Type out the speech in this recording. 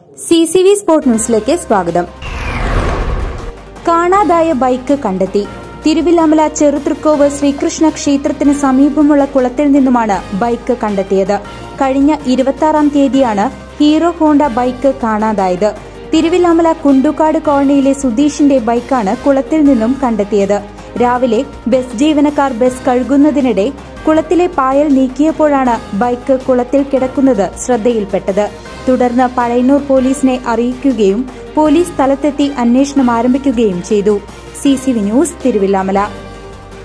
C C V sport ന്യൂസിലേക്ക് സ്വാഗതം കാണാതായ ബൈക്ക് കണ്ടെത്തി തിരുവില്ലാമല ചെറുതൃക്കോവ് ശ്രീകൃഷ്ണ ക്ഷേത്രത്തിന് സമീപമുള്ള കുളത്തിൽ നിന്നുമാണ് ബൈക്ക് കണ്ടെത്തിയത് കഴിഞ്ഞ ഇരുപത്തിയാറാം തീയതിയാണ് ഹീറോ ഹോണ്ട ബൈക്ക് കാണാതായത് തിരുവില്ലാമല കുണ്ടുകാട് കോളനിയിലെ സുധീഷിന്റെ ബൈക്കാണ് കുളത്തിൽ നിന്നും കണ്ടെത്തിയത് രാവിലെ ബസ് ജീവനക്കാർ ബസ് കഴുകുന്നതിനിടെ കുളത്തിലെ പായൽ നീക്കിയപ്പോഴാണ് ബൈക്ക് കുളത്തിൽ കിടക്കുന്നത് ശ്രദ്ധയിൽപ്പെട്ടത് തുടർന്ന് പഴയന്നൂർ പോലീസിനെ അറിയിക്കുകയും പോലീസ് സ്ഥലത്തെത്തി അന്വേഷണം ആരംഭിക്കുകയും ചെയ്തു C C V news Thiruvilwamala